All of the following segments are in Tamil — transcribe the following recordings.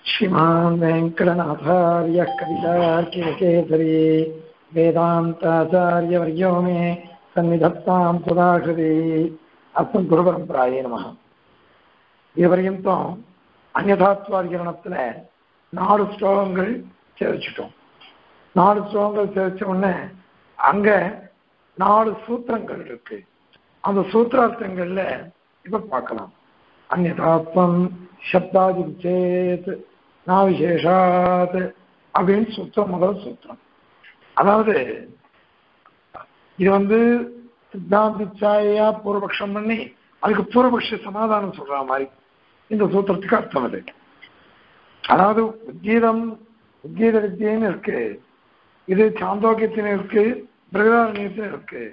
श्रीमान् वेङ्कटनाथार्यः कवितार्किकेसरी वेदान्ताचार्यवर्यो मे सन्निधत्तां सुधाकृति அஸ்மத் குருபரம்பராயே நம இதுவரையும் அந்நதாத்வாதிகரணத்துல நாலு ஸ்லோகங்கள் சேர்ச்சிட்டோம் நாலு ஸ்லோகங்கள் சேர்ச்ச உடனே அங்க நாலு சூத்திரங்கள் இருக்கு அந்த சூத்திரார்த்தங்கள்ல இப்ப பார்க்கலாம் அந்நதாத்வம் சப்தாதி சேத் நான் விசேஷாத் அப்படின்னு சூத்திரம் முதல் சூத்திரம் அதாவது இது வந்து சித்தாந்தி சாயா பூர்வபக்ஷம் பண்ணி அதுக்கு பூர்வபக்ஷ சமாதானம் சொல்ற மாதிரி இந்த சூத்திரத்துக்கு அர்த்தம் அது அதாவது உத்கீதம் உத்கீத வித்தியன்னு இருக்கு இது சாந்தோக்கியத்தின் இருக்கு பிரகதாரண்யத்தின் இருக்கு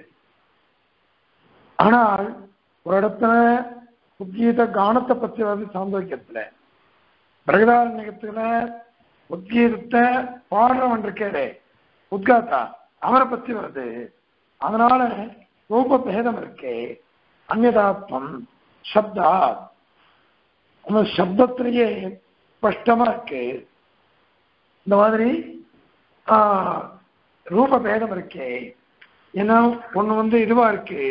ஆனால் ஒரு இடத்துல உத்கீத கானத்தை பத்தி வருது சாந்தோக்கியத்துல பிரகதாரண்யத்துல உத்கீதத்தை பாடுறவன் இருக்கே உத்காத்தா அவரை பத்தி வருது அதனால ரூப பேதம் இருக்கே அந்நதாத்மம் சப்தா அந்த சப்தத்திலேயே ஸ்பஷ்டமா இருக்கு இந்த மாதிரி ரூப பேதம் இருக்கே ஏன்னா ஒண்ணு வந்து இதுவா இருக்கு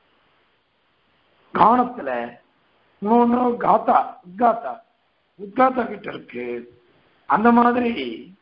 கானத்துல இன்னொன்னு காத்தா உத்காத்தா உத்காத்தா கிட்ட இருக்கு அந்த மாதிரி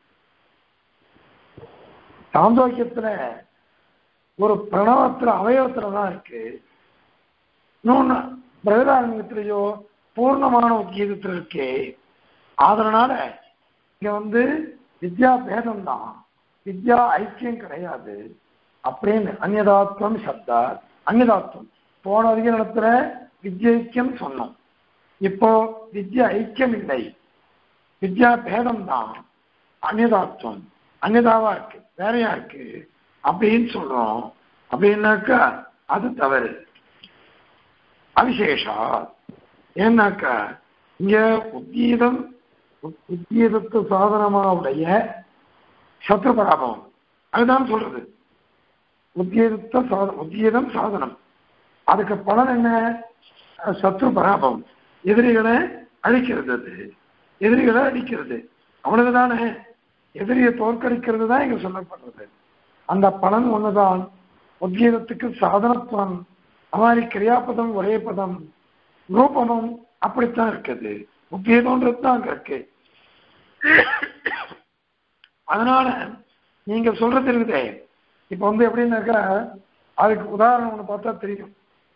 சாந்தோக்கியத்துல ஒரு பிரணவத்துல அவயவத்துல தான் இருக்கு இன்னொன்னு பிரகதாரண்யத்திலேயோ பூர்ணமான உத்கீதத்தில் இருக்கு அதனால இங்க வந்து வித்யா பேதம் தான் வித்யா ஐக்கியம் கிடையாது அப்படின்னு அந்நதாத்வம் சப்தா அந்நதாத்வம் போன அதிகாரத்துல வித்யைக்கியம் சொன்னோம் இப்போ வித்யா ஐக்கியம் இல்லை வித்யா பேதம் தான் அந்நதாத்வம் அந்நதாவா இருக்கு வேறையா இருக்கு அப்படின்னு சொல்றோம் அப்படின்னாக்கா அது தவறு அவிசேஷா ஏன்னாக்கா இங்க உத்கீதம் உத்கீதத்து சாதனமா உடைய சத்ரு பராபவம் அதுதான் சொல்றது உத்கீதத்த சாதனம் உத்கீதம் சாதனம் அதுக்கு பலன் என்ன சத்ரு பராபவம் எதிரிகளை அழிக்கிறது அது எதிரிகளை அடிக்கிறது அவ்வளவுதானே எதிரியை தோற்கடிக்கிறது தான் இங்க சொல்லப்படுறது அந்த பலன் ஒண்ணுதான் உத்கீதத்துக்கு சாதனத்துவம் அமாரி கிரியாபதம் ஒரே பதம் ரூபமும் அப்படித்தான் இருக்குது உத்கீதம்ன்றது தான் அங்க இருக்கு அதனால நீங்க சொல்றது இருக்குதே இப்ப வந்து எப்படின்னாக்கா அதுக்கு உதாரணம் ஒண்ணு பார்த்தா தெரியும்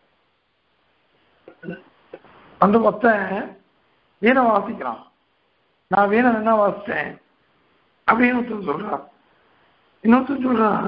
அந்த ஒருத்தன் வீணை வாசிக்கிறான் நான் வீணை என்ன வாசித்தேன் அப்படின்னு ஒருத்தன் சொல்றான் இன்னொருத்தன் சொல்றான்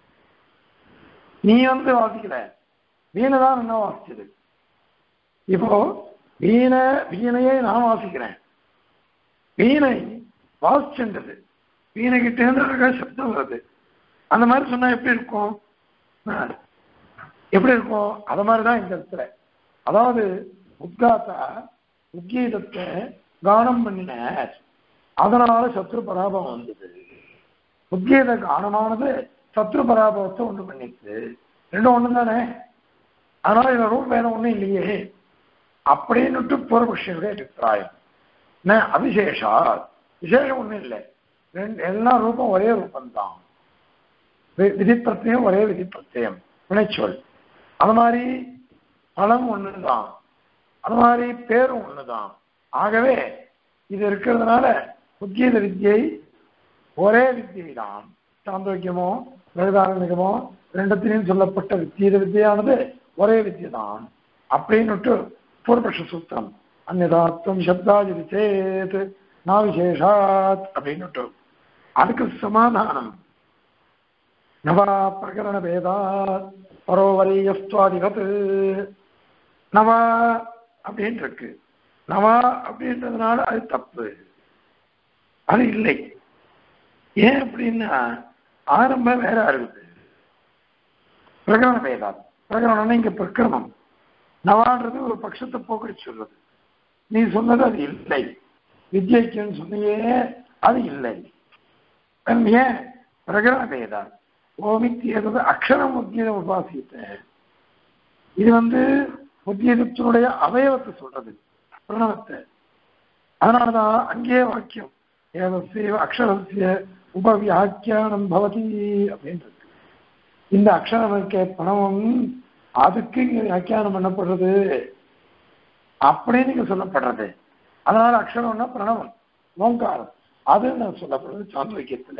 நீ வந்து வாசிக்கல வீணை தான் என்ன வாசிச்சது இப்போ வீணை வீணையை நான் வாசிக்கிறேன் வீணை வாசிச்சுன்றது வீணை கிட்டே இருந்து சப்தம் வருது அந்த மாதிரி சொன்னா எப்படி இருக்கும் எப்படி இருக்கும் அத மாதிரிதான் இந்த இடத்துல அதாவது உத்காத்தா உத்கீதத்தை கானம் பண்ணினார் அதனால சத்ரு பராபம் வந்தது உத்கீத கானமானது சத்ரு பராபவத்தை ஒன்று பண்ணிச்சு ரெண்டும் ஒண்ணு தானே அதனால இந்த ரூல் வேற ஒண்ணும் இல்லையே அப்படின்னுட்டு பூர்வபக்ஷனுடைய அபிப்பிராயம் என்ன அபிசேஷா விசேஷம் ஒண்ணும் இல்லை ரெண்டு எல்லா ரூபம் ஒரே ரூபம்தான் விதிப்பிரத்தியம் ஒரே விதிப்பிரத்தியம் வினைச்சொல் அது மாதிரி பலம் ஒண்ணுதான் அது மாதிரி பேரும் ஒண்ணுதான் ஆகவே இது இருக்கிறதுனால உத்கீத வித்தியை ஒரே வித்தியை தான் சாந்தோக்கியமோ வேதாரணிகமோ ரெண்டத்திலையும் சொல்லப்பட்ட வித்தீத வித்தியானது ஒரே வித்தியை தான் அப்படின்னுட்டு பூர்வபக்ஷ சூத்திரம் அந்நதாத்வம் சப்தாஜி சேத் நான் விசேஷாத் அப்படின்னுட்டு அதுக்கு சமாதானம் நவா பிரகரண பேதாத் பரோவரியஸ்துவாதிகத் நவா அப்படின்னு இருக்கு நவா அப்படின்றதுனால அது தப்பு அது இல்லை ஏன் அப்படின்னா ஆரம்பம் வேற இருக்குது பிரகரண பேதாத் பிரகரணம்னா இங்க பிரக்கிரமம் நவான்றது ஒரு பட்சத்தை போக்கடி சொல்றது நீ சொன்னது அது இல்லை வித்யைக்குன்னு சொன்னியே அது இல்லை ஏன் பிரகரண பேதா ஓமித்தியது அக்ஷரம் உத்தியம் உபாசித்த இது வந்து உத்தியத்தினுடைய அவயவத்தை சொல்றது பிரணவத்தை அதனாலதான் அங்கேயே வாக்கியம் ஏதஸ்ய அக்ஷரஸ்ய உபவியாக்கியானம் பவதி அப்படின்றது இந்த அக்ஷரம் இருக்க பிரணவம் அதுக்கு இங்க வியாக்கியானம் பண்ணப்படுறது அப்படின்னு இங்க சொல்லப்படுறது அதனால அக்ஷரம்னா பிரணவம் ஓங்காரம் அது நான் சொல்லப்படுறது சாந்திரிக்கத்துல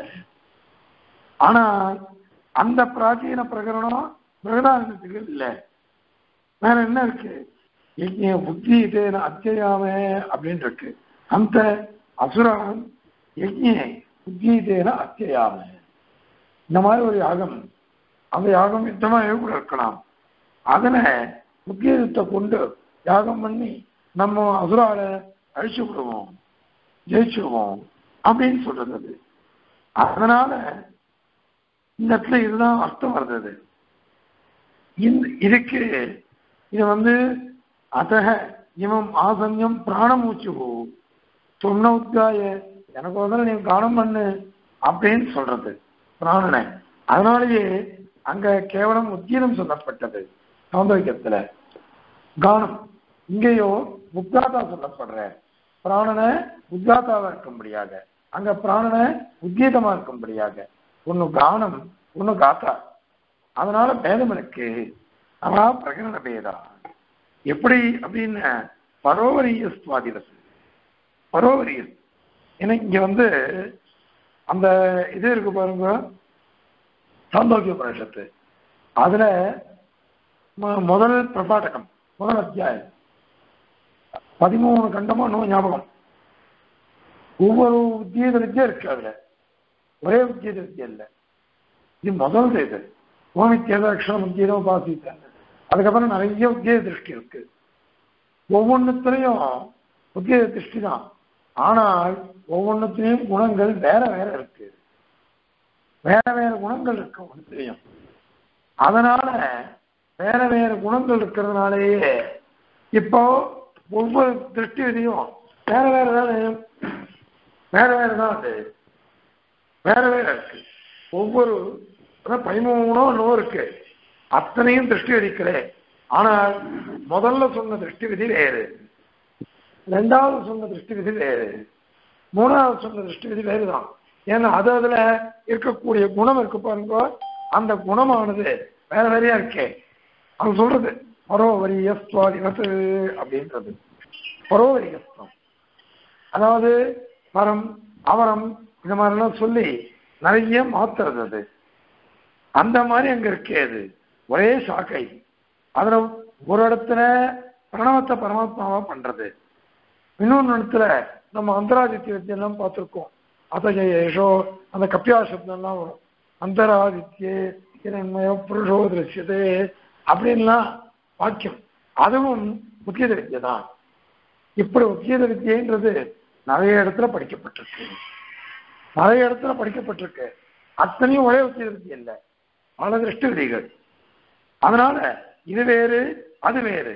ஆனா அந்த பிராச்சீன பிரகரணம் பிரகதானத்துக்கு இல்லை வேற என்ன இருக்கு யஜ்ய புத்தி இதேன அத்தியாம அப்படின்னு இருக்கு அந்த அசுரான் யஜ்ய புத்தி இதேன அத்தியாம இந்த மாதிரி ஒரு யாகம் அந்த யாகம் யுத்தமாக கூட இருக்கலாம் அதில் முக்கியத்தை கொண்டு யாகம் பண்ணி நம்ம அசுரால அழிச்சு விடுவோம் ஜெயிச்சுடுவோம் அப்படின்னு சொல்றது அது அதனால இந்த இடத்துல இதுதான் அர்த்தம் வருது இந்த இதுக்கு இது வந்து அத்தக இவன் ஆசன்யம் பிராணமூச்சு சொன்ன உத்காய எனக்கு வந்து நீ கானம் பண்ணு அப்படின்னு சொல்றது பிராணனை அதனாலேயே அங்க கேவலம் உத்தீனம் சொல்லப்பட்டது சௌந்தரிக்கத்துல கானம் இங்கேயோ உத்காதா சொல்லப்படுற பிராணனை உத்காதாவா இருக்கும்படியாக அங்க பிராணனை உத்கீதமா இருக்கும்படியாக ஒன்னு கானம் ஒன்னு காத்தா அதனால பேதம் இருக்கு அவா பிரகரண பேதா எப்படி அப்படின்னு பரோவரிய சுவாதிரசு பரோவரிய ஏன்னா இங்க வந்து அந்த இது இருக்கு பாருங்க சாந்தோக்கிய உபனிஷத்து அதுல ம- முதல் பிரபாடகம் முதல் அத்தியாயம் பதிமூணு கண்டமா இன்னும் ஞாபகம் ஒவ்வொரு உத்தியத வித்தியா இருக்கு அதுல ஒரே உத்தியத வித்தியா இல்ல இது முதல் இது ஓமித்தியத அக்ஷரம் உத்தியதம் உபாசித்தாங்க அதுக்கப்புறம் நிறைய உத்தியோக திருஷ்டி இருக்கு ஒவ்வொன்றுத்துலையும் உத்தியோக திருஷ்டி தான் ஆனால் ஒவ்வொன்றுத்துலையும் குணங்கள் வேற வேற இருக்கு வேற வேற குணங்கள் இருக்கு ஒவ்வொன்றுத்துலையும் அதனால வேற வேற குணங்கள் இருக்கிறதுனாலேயே இப்போ ஒவ்வொரு திருஷ்டி விதியும் வேற வேற தானே வேற வேற தான் அது வேற வேற இருக்கு ஒவ்வொரு அதான் பதிமூணோ நோ இருக்கு அத்தனையும் திருஷ்டி விதிக்கிறேன் ஆனால் முதல்ல சொன்ன திருஷ்டி விதி வேறு ரெண்டாவது சொன்ன திருஷ்டி விதி வேறு மூணாவது சொன்ன திருஷ்டி விதி வேறு தான் ஏன்னா அது அதுல இருக்கக்கூடிய குணம் இருக்கு பாருங்க அந்த குணமானது வேற வேறையா இருக்கே அவன் சொல்றது பரோவரியஸ்துவாதினத்து அப்படின்றது பரோவரியஸ்தம் அதாவது மரம் அவரம் இந்த மாதிரிலாம் சொல்லி நிறைய மாத்துறது அது அந்த மாதிரி அங்க இருக்கே அது ஒரே சாக்கை அதுல ஒரு இடத்துல பிரணவத்தை பரமாத்மாவா பண்றது இன்னொன்று இடத்துல நம்ம அந்தராதித்ய வித்தியெல்லாம் பார்த்துருக்கோம் அத்தஜயேஷோ அந்த கப்பியாசப்தம்லாம் வரும் அந்தராதித்யே இரண்மய புருஷோ திருஷ்யதே அப்படின்லாம் வாக்கியம் அதுவும் உத்தியத வித்தியை தான் இப்படி உத்தியத வித்தியன்றது நிறைய இடத்துல படிக்கப்பட்டிருக்கு நிறைய இடத்துல படிக்கப்பட்டிருக்கு அத்தனையும் ஒரே உத்தியத வித்தியை இல்லை பல திருஷ்டி விதிகள் அதனால இது வேறு அது வேறு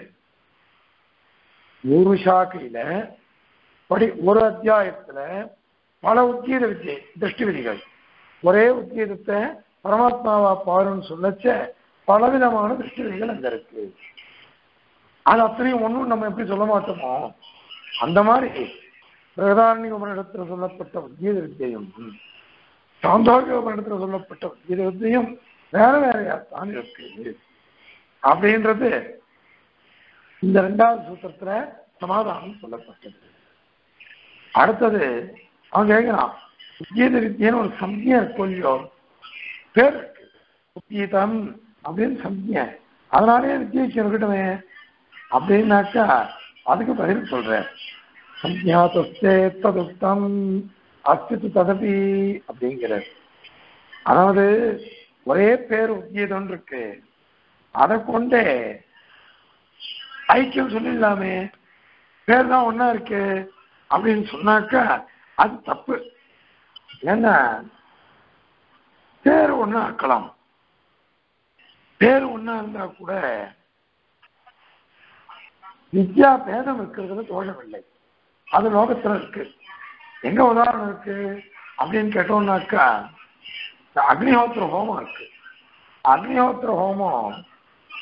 ஒரு சாக்கையில படி ஒரு அத்தியாயத்துல பல உத்தியத வித்தியை திருஷ்டி விதிகள் ஒரே உத்தியதத்தை பரமாத்மாவா பாருன்னு சொல்லச்ச பலவிதமான திருஷ்டி விதிகள் அங்க இருக்கு அது அத்தனையும் ஒன்றும் நம்ம எப்படி சொல்ல மாட்டோமோ அந்த மாதிரி பிரதாரணிக உபனிடத்தில் சொல்லப்பட்ட உத்தியத வித்தியையும் சாந்தோக உபனிடத்தில் சொல்லப்பட்ட உத்தியத வித்தியும் வேற வேறையா தான் இருக்கு அப்படின்றது இந்த ரெண்டாவது சூத்திரத்துல சமாதானம் சொல்லப்பட்டது அடுத்தது அவன் கேட்கிறான் உத்தியத வித்தியன்னு ஒரு சம்ஜை இருக்கும் இல்லையோ பேர் இருக்கு உத்தியதம் அப்படின்னு சம்ஜை அதனாலே வித்தியாசம் இருக்கட்டுமே அப்படின்னாக்கா அதுக்கு பதில் சொல்றேன் சஞ்ஞாத்தே ததுக்தம் அஸ்தித்து ததபி அப்படிங்கிறார் அதாவது ஒரே பேர் உத்தியதம் இருக்கு அதை கொண்டே ஐக்கியம் சொல்லிடலாமே பேர் தான் ஒன்னா இருக்கு அப்படின்னு சொன்னாக்கா அது தப்பு ஏன்னா பேர் ஒண்ணா இருக்கலாம் பேர் ஒண்ணா இருந்தா கூட வித்யா பேதம் இருக்கிறதுல தோஷம் இல்லை அது லோகத்துல இருக்கு எங்க உதாரணம் இருக்கு அப்படின்னு கேட்டோம்னாக்கா இந்த அக்னிஹோத்திர ஹோமம் இருக்கு அக்னிஹோத்திர ஹோமம்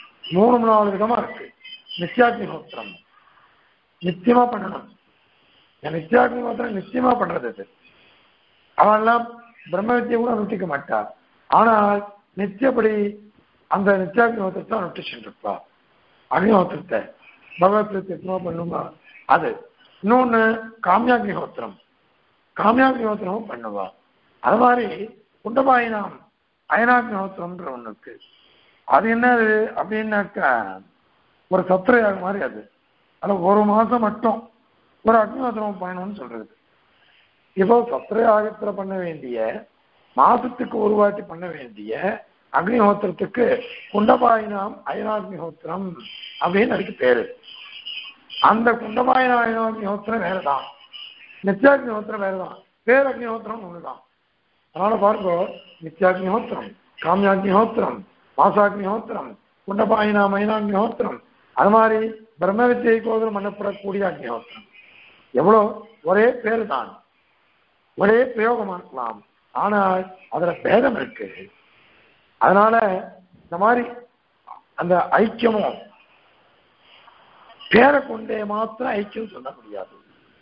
மூணு நாலு விதமா இருக்கு நித்யாக்னிஹோத்திரம் நித்தியமா பண்ணணும் நித்தியாக்னி மாத்திரம் நிச்சயமா பண்றது அது அவன்லாம் பிரம்ம வித்தியை கூட அனுஷ்டிக்க மாட்டா ஆனால் நித்தியப்படி அந்த நித்தியாக்னிஹோத்திரத்தை அனுஷ்டிச்சுட்டு இருப்பா அக்னிஹோத்திரத்தை பகவத் பிரத்யமா பண்ணுமா அது இன்னொன்னு காமியாக்னிஹோத்திரம் காமியாக்னிஹோத்திரமும் பண்ணுவா அது மாதிரி குண்டபாயினாம் அயனாக்னிஹோத்திரம்ன்ற ஒண்ணு இருக்கு அது என்னது அப்படின்னாக்கா ஒரு சத்திரயாக மாதிரி அது அது ஒரு மாசம் மட்டும் ஒரு அக்னிஹோத்திரம் பண்ணணும்னு சொல்றது இப்போ சத்திரயாகத்துல பண்ண வேண்டிய மாசத்துக்கு ஒரு வாட்டி பண்ண வேண்டிய அக்னிஹோத்திரத்துக்கு குண்டபாயினாம் அயனாக்னிஹோத்திரம் அப்படின்னு அதுக்கு பேரு அந்த குண்டபாயின அயனாக்னிஹோத்திரம் வேறதான் நித்யாக்னிஹோத்திரம் வேறதான் பேர் அக்னிஹோத்திரம் ஒண்ணுதான் அதனால பாருங்க நித்யாக்னிஹோத்திரம் காமியாக்னிஹோத்திரம் மாசாக்னிஹோத்திரம் குண்டபாயினா மைனாக்னிஹோத்திரம் அது மாதிரி பிரம்ம வித்தியை கோதரம் பண்ணப்படக்கூடிய அக்னிஹோத்திரம் எவ்வளோ ஒரே பேர் தான் ஒரே பிரயோகமா இருக்கலாம் ஆனால் அதுல பேதம் இருக்கு அதனால இந்த மாதிரி அந்த ஐக்கியமும் பேரை கொண்டே மாத்திரம் ஐக்கியம் சொல்ல முடியாது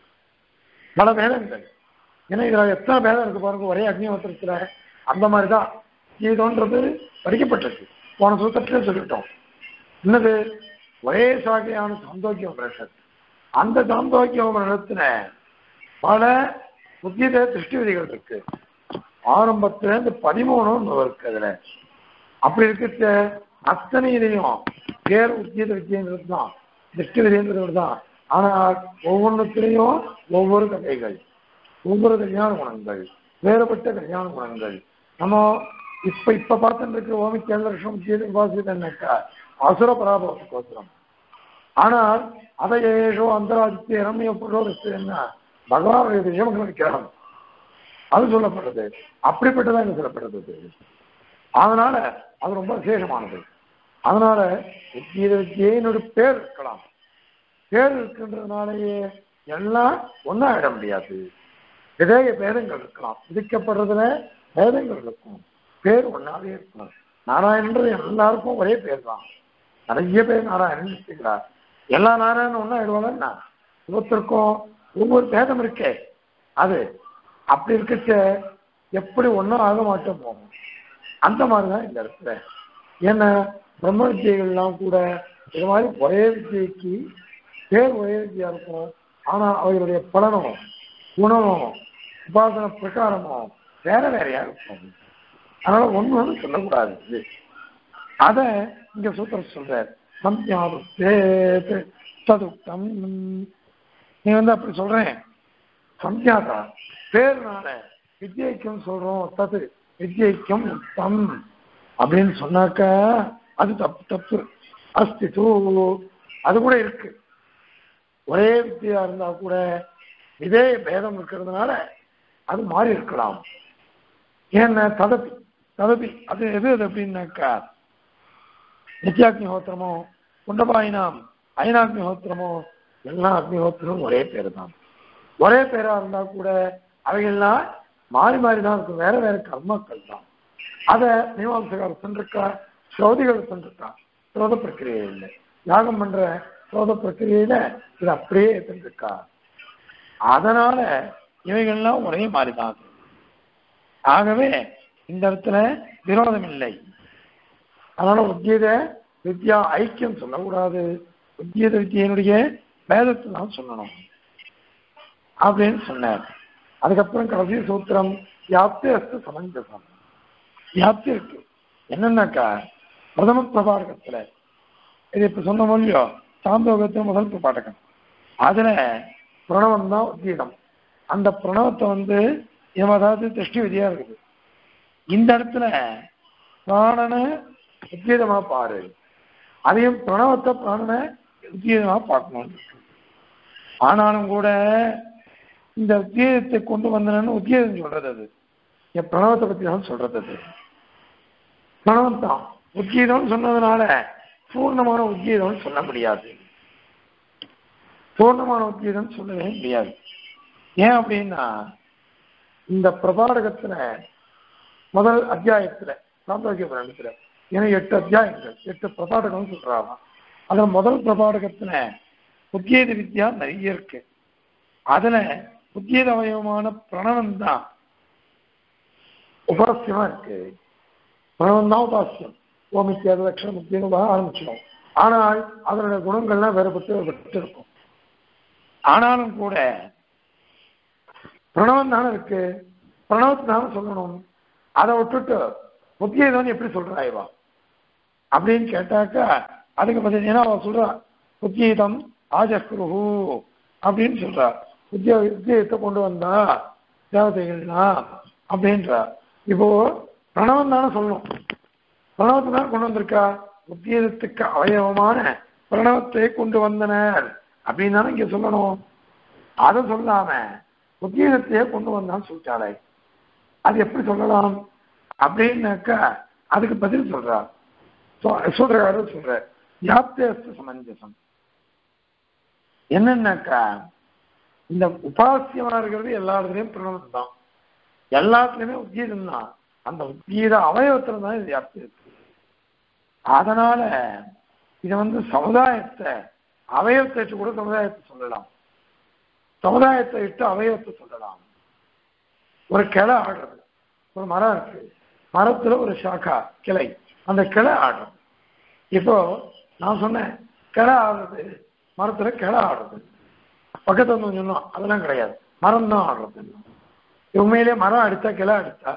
பல பேதங்கள் ஏன்னா இதுல எத்தனை பேதம் இருக்கு பாருங்க ஒரே அக்னிஹோத்திரத்துல அந்த மாதிரி தான் கீதோன்றது படிக்கப்பட்டிருக்கு போன சூத்திரத்திலே சொல்லிட்டோம் என்னது ஒரே சாகையான சாந்தோக்கிய உபனிஷத் அந்த சாந்தோக்கிய உபனிஷத்துல பல புத்தியத திருஷ்டி விதிகள் இருக்கு ஆரம்பத்துல இருந்து பதிமூணும் இருக்கு அதுல அப்படி இருக்கிற அத்தனையிலையும் பேர் உத்தியத வித்தியங்கிறது தான் திருஷ்டி விதிங்கிறது தான் ஆனால் ஒவ்வொன்றுத்திலையும் ஒவ்வொரு கதைகள் ஒவ்வொரு கல்யாண குணங்கள் வேறுபட்ட கல்யாண குணங்கள் நம்ம இப்ப இப்ப பார்த்துட்டு இருக்கிற ஓமி கேந்திர லட்சம் சீதை உபாசித்தன்னாக்கா அசுர பராபவத்துக்கோத்திரம் ஆனால் அதை ஏஷோ அந்தராதித்ய ரம்ய புரோதஸ்துன்னா பகவானுடைய விஷயம் வைக்கிறான் அது சொல்லப்படுறது அப்படிப்பட்டதான் இங்க சொல்லப்படுறது அதனால அது ரொம்ப விசேஷமானது அதனால உத்தியத வித்தியினுடைய பேர் இருக்கலாம் பேர் இருக்கின்றதுனாலேயே எல்லாம் ஒன்னாயிட முடியாது விதேய பேதங்கள் இருக்கலாம் விதிக்கப்படுறதுல பேதங்கள் இருக்கும் பேர் ஒன்னாவே இருக்கும் நாராயணன்றது எல்லாருக்கும் ஒரே பேர் தான் நிறைய பேர் நாராயணன் வச்சுக்கிறார் எல்லா நாராயணன் ஒன்னா ஆயிடுவாங்கன்னா ஒவ்வொருத்தருக்கும் ஒவ்வொரு பேதம் இருக்கே அது அப்படி இருக்கச்ச எப்படி ஒன்றும் ஆக மாட்டோம் போகும் அந்த மாதிரி தான் இந்த இடத்துல ஏன்னா பிரம்ம வித்தியைகள்லாம் கூட இது மாதிரி ஒரே வித்தியைக்கு பேர் ஒரே வித்தியா இருக்கும் ஆனா அவர்களுடைய பலனும் குணமும் உபாசன பிரகாரமும் வேற வேறையா இருக்கும் அதனால ஒண்ணு ஒன்று சொல்லக்கூடாது அத இங்க சூத்திரம் சொல்றார் சம்யாதே ததுக்தம் நீ வந்து அப்படி சொல்றேன் சம்யாதா பேர்னால வித்யைக்கும் சொல்றோம் தது வித்யைக்கும் உத்தம் அப்படின்னு சொன்னாக்க அது தப்பு தப்பு அஸ்தி தூ அது கூட இருக்கு ஒரே வித்தியா இருந்தா கூட இதே பேதம் இருக்கிறதுனால அது மாறி இருக்கலாம் ஏன்னா ததப்பி ததப்பி அது எது அது அப்படின்னாக்கா நித்யாக்னிஹோத்திரமோ குண்டபாயினாம் அயனாக்னிஹோத்திரமோ எல்லா அக்னிஹோத்திரமும் ஒரே பேர் தான் ஒரே பேரா இருந்தா கூட அவைகள்லாம் மாறி மாறி தான் இருக்கும் வேற வேற கர்மாக்கள் தான் அதை மீமாம்சகார் சென்றிருக்கா ஸ்ரோதிகள் சென்றிருக்கா ஸ்ரோத பிரக்கிரியை இல்லை யாகம் பண்ற ஸ்ரோத பிரக்கிரியில இது அப்படியே சென்றிருக்கா அதனால இவைகள்லாம் ஒரே மாதிரிதான் ஆகவே இந்த இடத்துல விரோதம் இல்லை அதனால உத்தியத வித்யா ஐக்கியம் சொல்லக்கூடாது உத்தியத வித்தியனுடைய வேதத்தை தான் சொல்லணும் அப்படின்னு சொன்னார் அதுக்கப்புறம் கடைசி சூத்திரம் யாப்தி அஸ்து சமஞ்சசம் யாப்தி இருக்கு என்னன்னாக்கா பிரதம பிரபாடகத்துல இது இப்ப சொன்ன மொழியோ சாந்தோகத்துல முதல் பிரபாடகம் அதுல பிரணவம் தான் உத்தீதம் அந்த பிரணவத்தை வந்து இவன் அதாவது திருஷ்டி விதியா இருக்குது இந்த இடத்துல பிராணனை உத்தீதமா பாரு அதையும் பிரணவத்தை பிராணனை உத்தீதமா பார்க்கணும் ஆனாலும் கூட இந்த உத்தியோகத்தை கொண்டு வந்தனன்னு உத்தியோகம் சொல்றது அது என் பிரணவத்தை பத்தி தான் சொல்றது அது பிரணவம் தான் உத்கீதம்னு சொன்னதுனால பூர்ணமான உத்கீதம்னு சொல்ல முடியாது பூர்ணமான உத்கீதம் சொல்லவே முடியாது ஏன் அப்படின்னா இந்த பிரபாடகத்துல முதல் அத்தியாயத்துல சாந்தோக்கிய புராணத்துல ஏன்னா எட்டு அத்தியாயங்கள் எட்டு பிரபாடகம் சொல்றாங்க அதுல முதல் பிரபாடகத்துல உத்கீத வித்யா நிறைய இருக்கு அதுல உத்கீத அவயவமான பிரணவம் தான் உபாசியமா இருக்கு பிரணவம் தான் உபாசியம் ஓமித்தியாத லட்சணம் முக்கியம் ஆரம்பிச்சிடும் ஆனால் அதனுடைய குணங்கள்லாம் வேறுபட்டு வேறுபட்டு இருக்கும் ஆனாலும் கூட பிரணவம் தானே இருக்கு பிரணவத்தினால சொல்லணும் அதை விட்டுட்டு உத்கீதம் எப்படி சொல்றா இவா அப்படின்னு கேட்டாக்கா அதுக்கு பதில் ஏன்னா அவ சொல்றா உத்கீதம் ஆஜஸ்குருஹு அப்படின்னு சொல்றா உத்திய உத்தியத்தை கொண்டு வந்தா தேவதைகள்லாம் அப்படின்றா இப்போ பிரணவம் தானே சொல்லணும் பிரணவத்தை தான் கொண்டு வந்திருக்கா உத்தியதத்துக்கு அவயவமான பிரணவத்தை கொண்டு வந்தனர் அப்படின்னு தானே இங்க சொல்லணும் அதை சொல்லாம உத்தியதத்தையே கொண்டு வந்தான்னு சொல்லிட்டாளே அது எப்படி சொல்லலாம் அப்படின்னாக்கா அதுக்கு பதில் சொல்றா சூத்திரக்காரர் சொல்ற யாப்தேஸ்து சமஞ்சசம் என்னன்னாக்கா இந்த உபாசியமா இருக்கிறது எல்லா இடத்துலயும் பிரணவம் தான் எல்லாத்துலயுமே உத்கீதம் தான் அந்த உத்கீத அவயவத்துல தான் இது வியாப்தி இருக்கு அதனால இதை வந்து சமுதாயத்தை அவயவத்தை வச்சு கூட சமுதாயத்தை சொல்லலாம் சமுதாயத்தை விட்டு அவயவத்தை சொல்லலாம் ஒரு கிளை ஆடுறது ஒரு மரம் இருக்கு மரத்துல ஒரு சாக்கா கிளை அந்த கிளை ஆடுறது இப்போ நான் சொன்னேன் கிளை ஆடுறது மரத்துல கிளை ஆடுறது பக்கத்துல வந்து சொன்னோம் அதெல்லாம் கிடையாது மரம் தான் ஆடுறது உண்மையிலே மரம் அடித்தா கிளை அடித்தா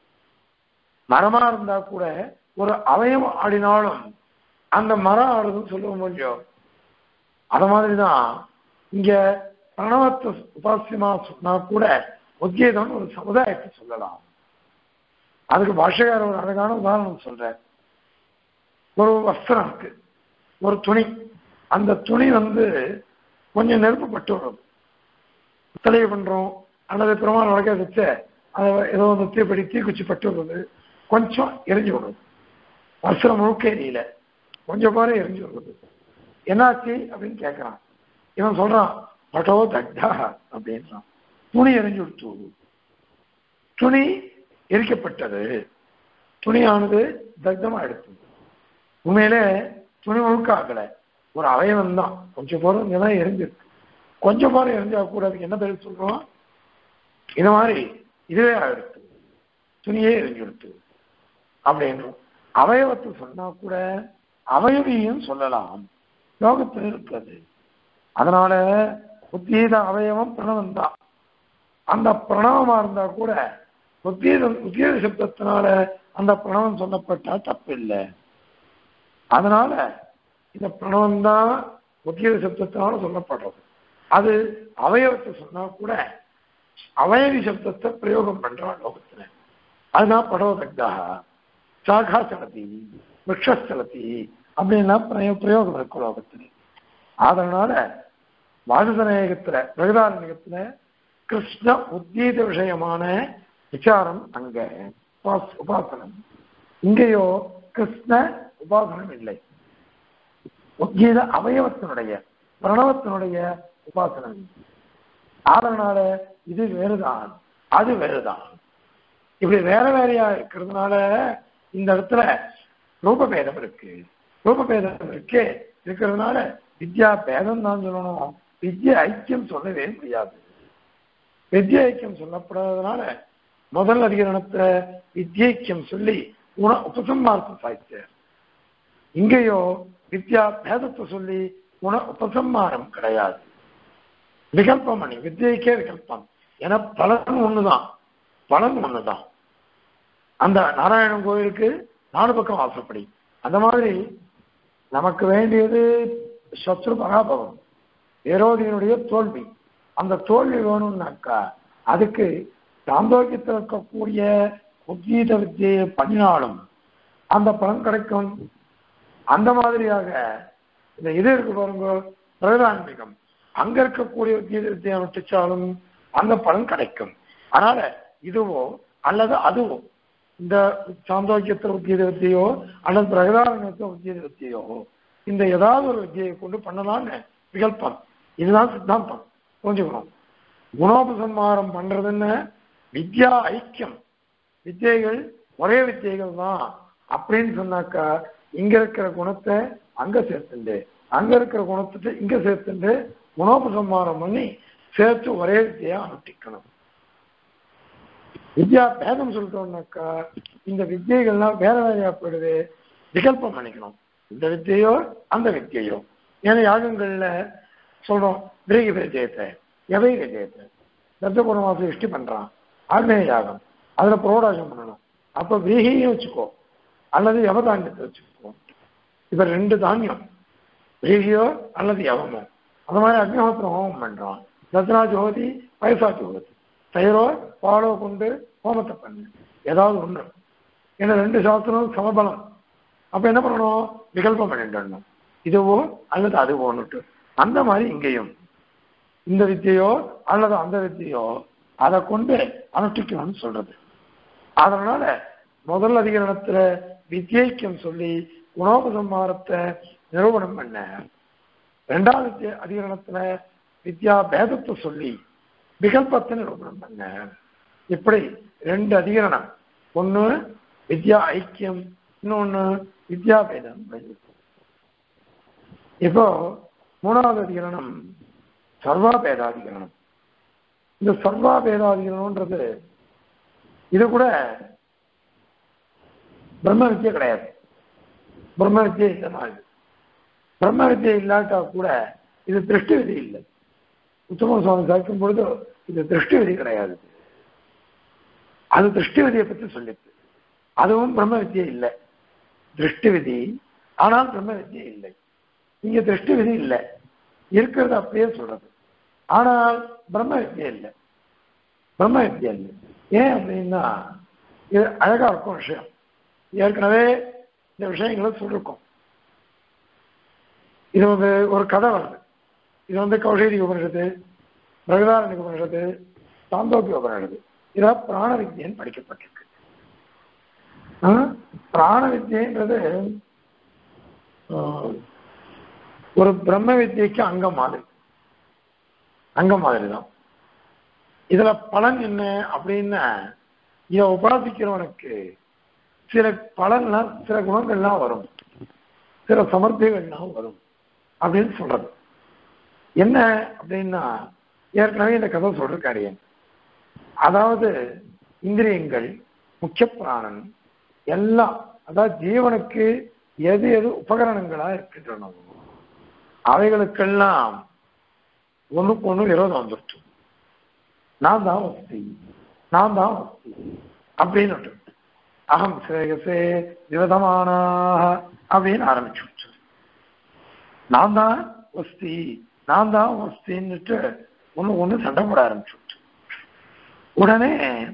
மரமா இருந்தா கூட ஒரு அவயம் ஆடினாலும் அந்த மரம் ஆடுறதுன்னு சொல்லுவோம் முடியும் அத மாதிரிதான் இங்க பிரணவத்தை உபாசியமா சொன்னா கூட உத்கீதம் ஒரு சமுதாயத்தை சொல்லலாம் அதுக்கு பாஷகார ஒரு அழகான உதாரணம் சொல்றேன் ஒரு வஸ்திரம் இருக்கு ஒரு துணி அந்த துணி வந்து கொஞ்சம் நெருப்பு பட்டு வரும் தலையை பண்றோம் அல்லது பெருமாள் வழக்க வச்சு அதை ஏதோ வந்து தீப்படி தீக்குச்சி பட்டு வருது கொஞ்சம் எரிஞ்சு விடுறது வஸ்திரம் முழுக்க எரியல கொஞ்சம் பாரு எரிஞ்சு வருது என்னாச்சு அப்படின்னு கேட்கறான் இவன் சொல்றான் பட்டோ தக்டா அப்படின்றான் துணி எரிஞ்சு விடுத்து துணி எரிக்கப்பட்டது துணியானது தக்தமா எடுத்தது உண்மையிலே துணி முழுக்க ஆகல ஒரு அவயவம் தான் கொஞ்சம் போற இங்கதான் எரிஞ்சிருக்கு கொஞ்சம் போற எரிஞ்சா கூட அதுக்கு என்ன பேர் சொல்றோம் இது மாதிரி இதுவே ஆயிடுத்து துணியே எரிஞ்சு எடுத்து அப்படின்றோம் அவயவத்தை சொன்னா கூட அவயவியும் சொல்லலாம் யோகத்தில் இருக்கிறது அதனால உத்தீத அவயவம் பிரணவம் தான் அந்த பிரணவமா இருந்தா கூட உத்தீதம் உத்தீத சப்தத்தினால அந்த பிரணவம் சொல்லப்பட்டா தப்பு இல்லை அதனால இந்த பிரணவம் தான் உத்தீத சப்தத்தினால சொல்லப்படுறது அது அவயவத்தை சொன்னா கூட அவயவி சப்தத்தை பிரயோகம் பண்றான் லோகத்துல அதுதான் படவதக்தாக சாகா சலதி விரக்ஷலதி அப்படின்லாம் பிரயோ பிரயோகம் இருக்கு லோகத்துல அதனால வாசுதநாயகத்துல பிரகதாரண்யத்துல கிருஷ்ண உத்கீத விஷயமான விசாரம் அங்க உபாஸ்- உபாசனம் இங்கேயோ கிருஷ்ண உபாசனம் இல்லை உத்கீத அவயவத்தினுடைய பிரணவத்தினுடைய உபாசனம் அதனால இது வேறுதான் அது வேறுதான் இப்படி வேற வேறையா இருக்கிறதுனால இந்த இடத்துல ரூபபேதம் இருக்கு ரூபபேதம் இருக்கு இருக்கிறதுனால வித்யா பேதம் தான் சொல்லணும் வித்யா ஐக்கியம் சொல்லவே முடியாது வித்யா ஐக்கியம் சொல்லப்படாததுனால முதல் அதிகரணத்துல வித்யைக்கியம் சொல்லி உண உபசம்மார்த்தம் சாய்ச்சார் இங்கேயோ வித்யா பேதத்தை சொல்லி உண உபசம்மாரம் கிடையாது விகல்பம் பண்ணி வித்யைக்கே விகல்பம் ஏன்னா பலன் ஒண்ணுதான் பலன் ஒண்ணுதான் அந்த நாராயணன் கோயிலுக்கு நாலு பக்கம் வாசப்படி அந்த மாதிரி நமக்கு வேண்டியது சத்ரு பராபவம் விரோதியினுடைய தோல்வி அந்த தோல்வி வேணும்னாக்கா அதுக்கு சாந்தோக்கியத்தில் இருக்கக்கூடிய உத்கீத வித்தியை பண்ணினாலும் அந்த பலன் கிடைக்கும் அந்த மாதிரியாக இந்த இது இருக்கு பாருங்க பிரதான்மிகம் அங்க இருக்கக்கூடிய உத்கீத வித்தியை விட்டுச்சாலும் அந்த பலன் கிடைக்கும் அதனால இதுவோ அல்லது அதுவோ இந்த சாந்தோக்கியத்தில் உத்தியத வித்தியோ அல்லது பிரகதாரண்யத்தில் உத்தியத வித்தியோ இந்த ஏதாவது ஒரு வித்தியை கொண்டு பண்ணலாம்னு விகல்பம் இதுதான் சித்தாந்தம் புரிஞ்சுக்கணும் குணோபசம்மாரம் பண்றதுன்னு வித்யா ஐக்கியம் வித்தியைகள் ஒரே வித்தியைகள் தான் அப்படின்னு சொன்னாக்கா இங்க இருக்கிற குணத்தை அங்க சேர்த்துண்டு அங்க இருக்கிற குணத்தை இங்க சேர்த்துண்டு குணோபசம்மாரம் பண்ணி சேர்த்து ஒரே வித்தியா அனுஷ்டிக்கணும் வித்யா பேதம் சொல்லிட்டோம்னாக்கா இந்த வித்தியைகள்லாம் வேற வேறையா போயிடுது விகல்பம் பண்ணிக்கணும் இந்த வித்தியையோ அந்த வித்தியையோ ஏன்னா யாகங்கள்ல சொல்றோம் விரகி விஜயத்தை எவை விஜயத்தை தர்ஜபூர்ணமாசம் இஷ்டி பண்றான் ஆக்னேய யாகம் அதுல புரோடாசம் பண்ணணும் அப்ப விரகியும் வச்சுக்கோ அல்லது யவதானியத்தை வச்சுக்கோ இப்ப ரெண்டு தானியம் விரகியோ அல்லது யவமோ அந்த மாதிரி அக்னிஹோத்திரம் ஹோமம் பண்றான் தத்னா ஜோதி வயசா ஜோதி தயிரோ பாலோ கொண்டு ஹோமத்தை பண்ணு ஏதாவது ஒண்ணு ஏன்னா ரெண்டு சாஸ்திரம் சமபலம் அப்ப என்ன பண்ணணும் விகல்பம் பண்ணிட்டு இதுவோ அல்லது அதுவோன்னுட்டு அந்த மாதிரி இங்கேயும் இந்த வித்தியோ அல்லது அந்த வித்தியோ அதை கொண்டு அனுஷ்டிக்கணும்னு சொல்றது அதனால முதல் அதிகரணத்துல வித்யைக்கம் சொல்லி குணோபசம்மாரத்தை நிரூபணம் பண்ண ரெண்டாவது வித்ய- அதிகரணத்துல வித்யா பேதத்தை சொல்லி விகல்பத்தை நிரூபணம் பண்ண இப்படி ரெண்டு அதிகரணம் ஒண்ணு வித்யா ஐக்கியம் இன்னொன்னு வித்யா பேதம் இப்போ மூணாவது அதிகரணம் சர்வா பேதாதிகரணம் இந்த சர்வா பேதாதிகரணம்ன்றது இது கூட பிரம்ம வித்தியை கிடையாது பிரம்ம வித்தியை இல்லைனா இது பிரம்ம வித்தியை இல்லாட்டா கூட இது திருஷ்டி விதி இல்லை உத்தம சுவாமி சாய்க்கும் பொழுது இது திருஷ்டி விதி கிடையாது அது திருஷ்டி விதியை பற்றி சொல்லிச்சு அதுவும் பிரம்ம வித்தியை இல்லை திருஷ்டி விதி ஆனால் பிரம்ம வித்தியை இல்லை இங்க திருஷ்டி விதி இல்லை இருக்கிறது அப்படியே சொல்றது ஆனால் பிரம்ம வித்தியை இல்லை பிரம்ம வித்தியை இல்லை ஏன் அப்படின்னா இது அழகா இருக்கும் விஷயம் ஏற்கனவே இந்த விஷயங்களை சொல்லிருக்கோம் இது வந்து ஒரு கதை வருது இது வந்து கௌஷேரி உபனிஷத்து பிரகதாரணி உபனிஷத்து சாந்தோக்கிய உபனிஷத்து இதெல்லாம் பிராண வித்தியன் படிக்கப்பட்டிருக்கு ஆ? பிராண வித்தியன்றது ஆஹ், ஒரு பிரம்ம வித்தியைக்கு அங்கம் மாதிரி அங்கம் மாதிரி தான் இதுல பலன் என்ன அப்படின்னா இதை உபாசிக்கிறவனுக்கு சில பலன்லாம் சில குணங்கள்லாம் வரும் சில சமர்த்திகள்லாம் வரும் அப்படின்னு சொல்றது என்ன அப்படின்னா ஏற்கனவே இந்த கதை சொல்றாரு அதாவது இந்திரியங்கள் முக்கிய பிராணன் எல்லாம் அதாவது ஜீவனுக்கு எது எது உபகரணங்களா இருக்கின்றனவோ அவைகளுக்கெல்லாம் ஒண்ணுக்கு ஒண்ணு விரோதம் வந்துருச்சு நான் தான் வஸ்தி நான் தான் வஸ்தி அப்படின்னு அகம் சேகசே விரதமானாக அப்படின்னு ஆரம்பிச்சு நான் தான் வஸ்தி நான் தான் வஸ்தின்னுட்டு ஒண்ணு ஒண்ணு சண்டை போட ஆரம்பிச்சு உடனே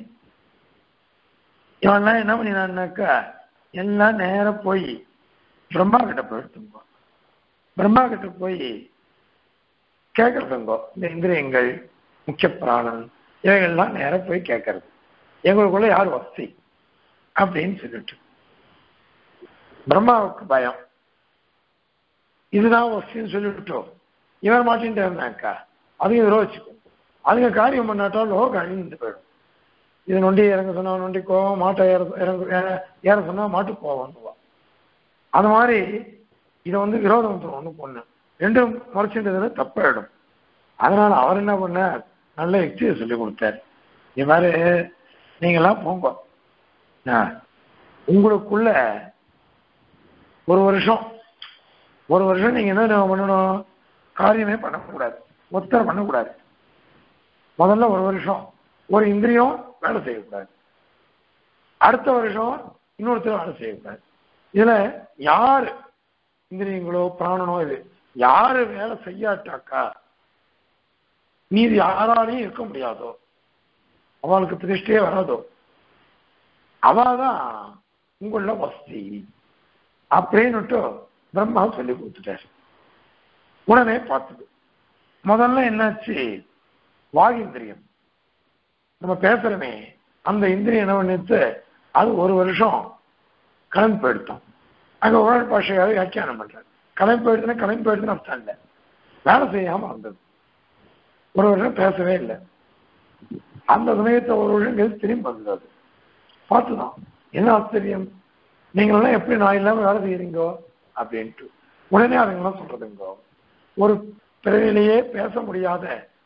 இவன்லாம் என்ன பண்ணினான்னாக்கா எல்லாம் நேர போய் பிரம்மா கிட்ட போயிடுத்துங்கோ பிரம்மா கிட்ட போய் கேட்கறதுங்கோ இந்த இந்திரியங்கள் முக்கிய பிராணன் இவைகள்லாம் நேர போய் கேட்கறது எங்களுக்குள்ள யார் வஸ்தி அப்படின்னு சொல்லிட்டு பிரம்மாவுக்கு பயம் இதுதான் வஸ்தின்னு சொல்லிவிட்டோம் இவன் மாட்டின்ட்டு இருந்தாக்கா அதுங்க விரோதிச்சுக்கும் அதுங்க காரியம் பண்ணாட்டா லோகம் அழிந்து போயிடும் இது நொண்டி இறங்க சொன்னா நொண்டி கோவம் மாட்டை ஏற இறங்க ஏற- ஏற சொன்னா மாட்டு கோவம்னுவா அது மாதிரி இதை வந்து விரோதம் வந்துடும் ஒண்ணு பொண்ணு ரெண்டும் முறைச்சுன்றதுல தப்பாயிடும் அதனால அவர் என்ன பண்ணார் நல்ல யுக்தியை சொல்லி கொடுத்தார் இது மாதிரி நீங்களாம் போங்க ஆ, உங்களுக்குள்ள ஒரு வருஷம் ஒரு வருஷம் நீங்க என்ன பண்ணணும் காரியமே பண்ணக்கூடாது ஒத்தரை பண்ணக்கூடாது முதல்ல ஒரு வருஷம் ஒரு இந்திரியம் வேலை செய்யக்கூடாது அடுத்த வருஷம் இன்னொருத்தர் வேலை செய்யக்கூடாது இதுல யாரு இந்திரியங்களோ பிராணனோ இது யாரு வேலை செய்யாட்டாக்கா மீதி யாராலையும் இருக்க முடியாதோ அவளுக்கு பிரதிஷ்டையே வராதோ அவதான் உங்கள வஸ்தி அப்படின்னுட்டு பிரம்மா சொல்லி கொடுத்துட்டார் உடனே பார்த்தது முதல்ல என்னாச்சு வாகிந்திரியம் நம்ம பேசுறமே அந்த இந்திரியம் என்ன பண்ணிட்டு அது ஒரு வருஷம் கிளம்பி போயிடுத்தோம் அங்க உழல் பாஷையாவே வியாக்கியானம் பண்றாரு கிளம்பி போயிடுதுன்னா கிளம்பி போயிடுதுன்னு அர்த்தம் இல்லை வேலை செய்யாம வந்தது ஒரு வருஷம் பேசவே இல்லை அந்த சமயத்தை ஒரு வருஷம் கழிச்சு திரும்பி வந்தது பார்த்துதான் என்ன ஆச்சரியம் நீங்களெல்லாம் எப்படி நான் இல்லாம வேலை செய்யறீங்கோ அப்படின்ட்டு உடனே அதுங்கெல்லாம் சொல்றதுங்கோ ஒரு பிறவிலேயே பேச முடியாத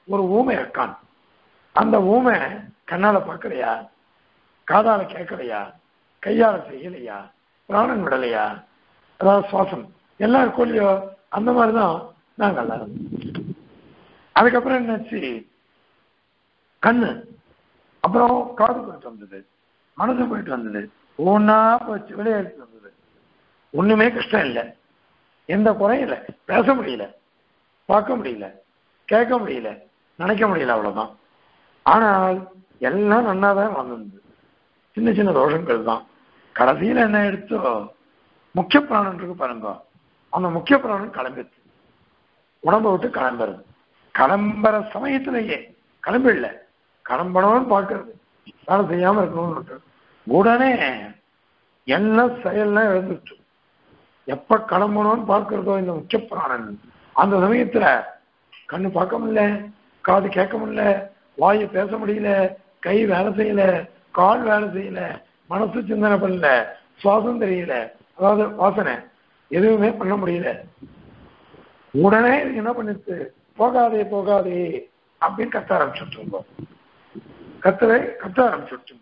ஒரு ஊமை இருக்கான் அந்த ஊமை கண்ணால பார்க்கலையா காதால கேட்கலையா கையால செய்யலையா பிராணன் விடலையா அதாவது சுவாசம் எல்லாம் இருக்கும் இல்லையோ அந்த மாதிரிதான் நாங்க எல்லாரும் அதுக்கப்புறம் என்னாச்சு கண்ணு அப்புறம் காது போயிட்டு வந்தது மனசு போயிட்டு வந்தது ஒவ்வொன்னா போச்சு விளையாட்டு வந்தது ஒண்ணுமே கஷ்டம் இல்லை எந்த குறையும் இல்லை பேச முடியல பார்க்க முடியல கேட்க முடியல நினைக்க முடியல அவ்வளவுதான் ஆனால் எல்லாம் நன்னாதான் வந்திருந்தது சின்ன சின்ன தோஷங்கள் தான் கடைசியில என்ன எடுத்தோ முக்கிய பிராணன் இருக்கு பாருங்க அந்த முக்கிய பிராணன் கிளம்பிடுச்சு உடம்ப விட்டு கிளம்புறது கிளம்புற சமயத்திலேயே கிளம்பிடல கிளம்பணும்னு பார்க்கறது வேலை செய்யாம இருக்கணும்னு உடனே எல்லாம் செயல்லாம் எழுந்துச்சு எப்ப கிளம்பணும்னு பார்க்கிறதோ இந்த முக்கிய பிராணன் அந்த சமயத்துல கண்ணு பார்க்க முடியல காது கேட்க முடியல வாயு பேச முடியல கை வேலை செய்யல கால் வேலை செய்யல மனசு சிந்தனை பண்ணல சுவாசம் தெரியல அதாவது வாசனை எதுவுமே பண்ண முடியல உடனே இது என்ன பண்ணிச்சு போகாதே போகாதே அப்படின்னு கத்த ஆரம்பிச்சுட்டு கத்தவே கத்த ஆரம்பிச்சுட்டு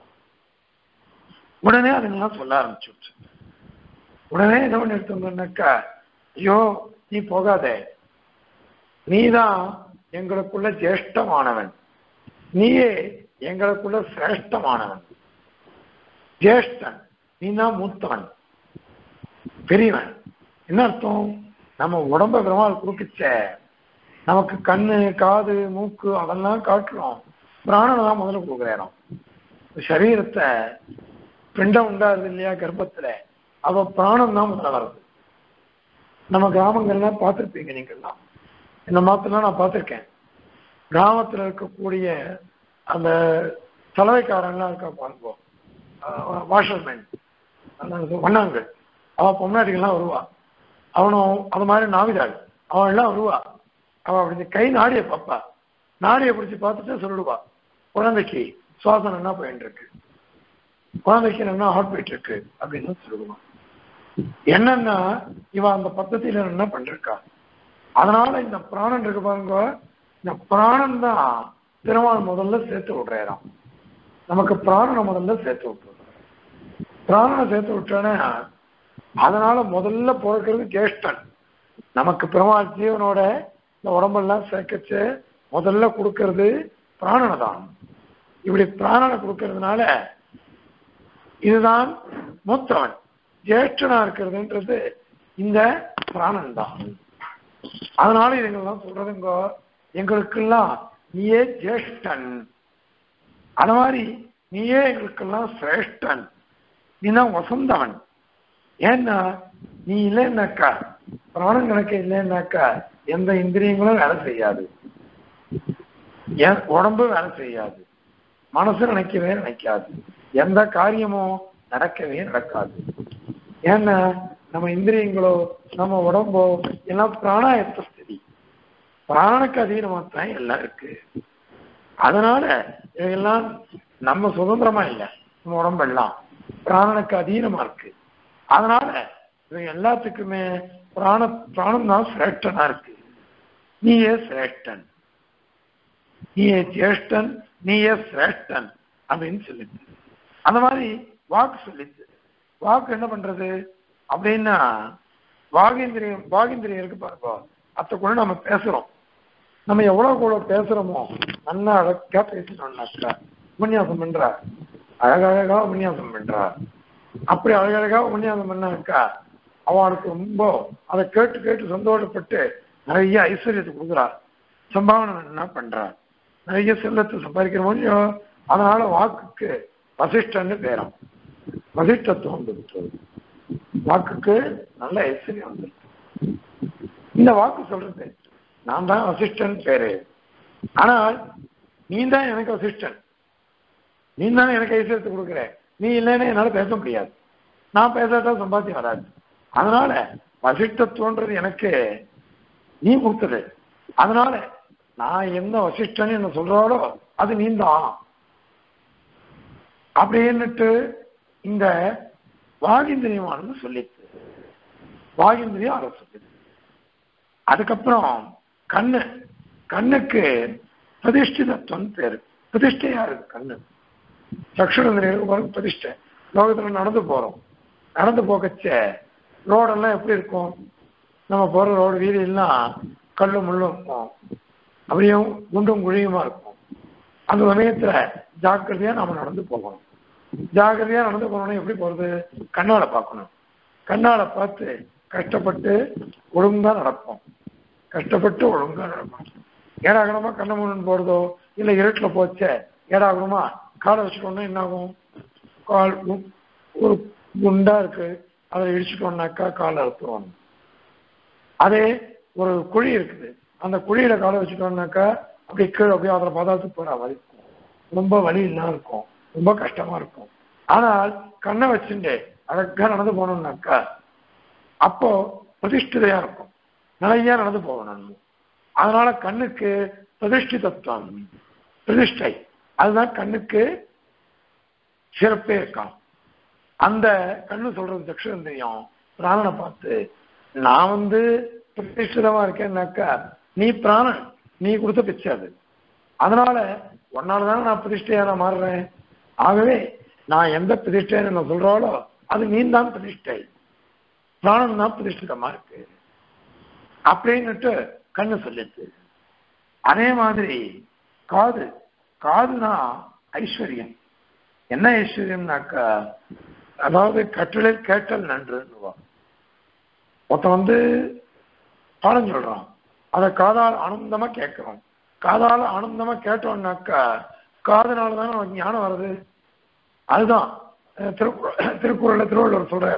உடனே அதுங்கெல்லாம் சொல்ல ஆரம்பிச்சுட்டு உடனே என்ன பண்ணி எடுத்தோம்னாக்கா ஐயோ நீ போகாதே நீதான் எங்களுக்குள்ள ஜேஷ்டமானவன் நீயே எங்களுக்குள்ள சிரேஷ்டமானவன் ஜேஷ்டன் நீ தான் மூத்தவன் பெரியவன் என்ன அர்த்தம் நம்ம உடம்ப பெருமாள் குறுக்கிச்ச நமக்கு கண்ணு காது மூக்கு அதெல்லாம் காட்டுறோம் பிராணனை தான் முதல்ல கொடுக்குறோம் சரீரத்தை பிண்டம் உண்டாருது இல்லையா கர்ப்பத்துல அவ பிராணம் தான் முதல்ல வருது நம்ம கிராமங்கள்லாம் பார்த்துருப்பீங்க நீங்கள்லாம் இந்த மாத்தெல்லாம் நான் பார்த்துருக்கேன் கிராமத்துல இருக்கக்கூடிய அந்த சலவைக்காரன்லாம் இருக்கா பாருங்க வாஷர்மேன் வண்ணாங்கள் அவ பொம்னாட்டிகள்லாம் வருவா அவனும் அது மாதிரி நாவிதாள் அவன் எல்லாம் வருவா அவன் அப்படி கை நாடிய பார்ப்பா நாடியை பிடிச்சி பார்த்துட்டு சொல்லிடுவா குழந்தைக்கு சுவாசம் என்ன போயிட்டு இருக்கு குழந்தைக்கு என்ன ஹார்ட் பீட் இருக்கு அப்படின்னு சொல்லுவான் என்னன்னா இவன் அந்த பத்தத்தில என்ன பண்ணிருக்கா அதனால இந்த பிராணன் இருக்கு பாருங்க இந்த பிராணன் தான் திருமால் முதல்ல சேர்த்து விடுறாராம் நமக்கு பிராணனை முதல்ல சேர்த்து விட்டுறாரு பிராணனை சேர்த்து விட்டானே அதனால முதல்ல பிறக்கிறது ஜேஷ்டன் நமக்கு பெருமாள் ஜீவனோட இந்த உடம்பெல்லாம் சேர்க்கச்சு முதல்ல கொடுக்கறது பிராணனை தான் இப்படி பிராணனை கொடுக்கறதுனால இதுதான் மூத்தவன் ஜேஷ்டனா இருக்கிறதுன்றது இந்த பிராணன் தான் அதனால இதுங்கெல்லாம் சொல்றதுங்க எங்களுக்கெல்லாம் நீயே ஜேஷ்டன் அது மாதிரி நீயே எங்களுக்கெல்லாம் சிரேஷ்டன் நீ தான் வசந்தவன் ஏன்னா நீ இல்லைன்னாக்கா பிராணம் கணக்கு இல்லைன்னாக்கா எந்த இந்திரியங்களும் வேலை செய்யாது என் உடம்பு வேலை செய்யாது மனசு நினைக்கவே நினைக்காது எந்த காரியமும் நடக்கவே நடக்காது ஏன்னா நம்ம இந்திரியங்களோ நம்ம உடம்போ எல்லாம் பிராணாயத்த ஸ்திதி பிராணனுக்கு அதீனமா தான் எல்லாம் இருக்கு அதனால இதெல்லாம் நம்ம சுதந்திரமா இல்லை நம்ம உடம்பெல்லாம் பிராணனுக்கு அதீனமா இருக்கு அதனால இது எல்லாத்துக்குமே பிராண பிராணம் தான் சிரேஷ்டனா இருக்கு நீயே சிரேஷ்டன் நீயே ஜேஷ்டன் நீயே சிரேஷ்டன் அப்படின்னு சொல்லிட்டு அந்த மாதிரி வாக்கு சொல்லிச்சு வாக்கு என்ன பண்றது அப்படின்னா வாகேந்திரியம் வாகேந்திரியம் இருக்கு பாருங்க அத்தை கூட நம்ம பேசுறோம் நம்ம எவ்வளவு கூட பேசுறோமோ நல்லா அழகா பேசினோம்னாக்கா உபன்யாசம் பண்றா அழகழகா உபன்யாசம் பண்றா அப்படி அழகழகா உபன்யாசம் பண்ணாக்கா அவளுக்கு ரொம்ப அதை கேட்டு கேட்டு சந்தோஷப்பட்டு நிறைய ஐஸ்வர்யத்தை கொடுக்குறா சம்பாவனை என்ன பண்றா நிறைய செல்லத்தை சம்பாதிக்கிறோமோ அதனால வாக்குக்கு வசிஷ்டன்னு பேரம் வசிஷ்டத்துவம் வந்துருச்சு வாக்குக்கு நல்ல ஐஸ்வர்யம் வந்துருக்கு இந்த வாக்கு சொல்றது நான் தான் வசிஷ்டன் பேரு ஆனால் நீ தான் எனக்கு வசிஷ்டன் நீ தானே எனக்கு ஐஸ்வர்யத்தை கொடுக்குற நீ இல்லைன்னு என்னால பேச முடியாது நான் பேசாட்டா சம்பாத்தியம் வராது அதனால வசிஷ்டத்துவன்றது எனக்கு நீ கொடுத்தது அதனால நான் என்ன வசிஷ்டன் என்ன சொல்றாளோ அது நீ தான் அப்படின்னுட்டு இந்த வாகிந்திரியமானது சொல்லிச்சு வாகிந்திரியம் அதை சொல்லிச்சு அதுக்கப்புறம் கண்ணு கண்ணுக்கு பிரதிஷ்டிதத்துவம் பேரு பிரதிஷ்டையா இருக்கு கண்ணு சக்ஷுரந்திரிகளுக்கு பிரதிஷ்டை லோகத்துல நடந்து போறோம் நடந்து போகச்ச ரோடெல்லாம் எப்படி இருக்கும் நம்ம போற ரோடு வீதியெல்லாம் கல்லு முள்ளும் இருக்கும் அப்படியும் குண்டும் குழியுமா இருக்கும் அந்த சமயத்துல ஜாக்கிரதையா நாம நடந்து போகணும் ஜாக்கிரதையா நடந்து போகணும்னா எப்படி போறது கண்ணால பார்க்கணும் கண்ணால பார்த்து கஷ்டப்பட்டு ஒழுங்கா நடப்போம் கஷ்டப்பட்டு ஒழுங்கா நடப்போம் ஏடாகணுமா கண்ண மூணு போறதோ இல்ல இருட்டுல போச்ச ஏடாகணுமா காலை வச்சுட்டோம்னா என்ன ஆகும் கால் உ- ஒரு குண்டா இருக்கு அதை இடிச்சுட்டோம்னாக்கா காலை அறுத்துருவாங்க அதே ஒரு குழி இருக்குது அந்த குழியில காலை வச்சுட்டோம்னாக்கா அப்படியே கீழே அப்படியே அதில் பாதாளத்துக்கு போற மாதிரி இருக்கும் ரொம்ப வலி இல்லாம இருக்கும் ரொம்ப கஷ்டமா இருக்கும் ஆனால் கண்ணை வச்சுட்டு அழகா நடந்து போனோம்னாக்கா அப்போ பிரதிஷ்டிதையா இருக்கும் நிலையா நடந்து போகணும் அதனால கண்ணுக்கு பிரதிஷ்டிதத்துவம் பிரதிஷ்டை அதுதான் கண்ணுக்கு சிறப்பே இருக்கான் அந்த கண்ணு சொல்றது தட்சிணந்திரியம் பிராணனை பார்த்து நான் வந்து பிரதிஷ்டிதமா இருக்கேன்னாக்கா நீ பிராணன் நீ கொடுத்த பிச்சை அது அதனால உன்னாலதானே நான் பிரதிஷ்டையா நான் மாறுறேன் ஆகவே நான் எந்த பிரதிஷ்டைன்னு நான் சொல்றாலோ அது நீ தான் பிரதிஷ்டை பிராணன் தான் பிரதிஷ்டிதமா இருக்கு அப்படின்னுட்டு கண்ணு சொல்லிச்சு அதே மாதிரி காது காதுனா ஐஸ்வர்யம் என்ன ஐஸ்வர்யம்னாக்கா அதாவது கற்றலில் கேட்டல் நன்றுன்னுவா ஒருத்தன் வந்து பாடம் சொல்றான் அதை காதால் ஆனந்தமா கேட்கிறோம் காதால ஆனந்தமா கேட்டோம்னாக்கா காதுனால தானே நமக்கு ஞானம் வருது அதுதான் அஹ், திருக்குறள் திருக்குறள்ல திருவள்ளுவர் சொல்றார்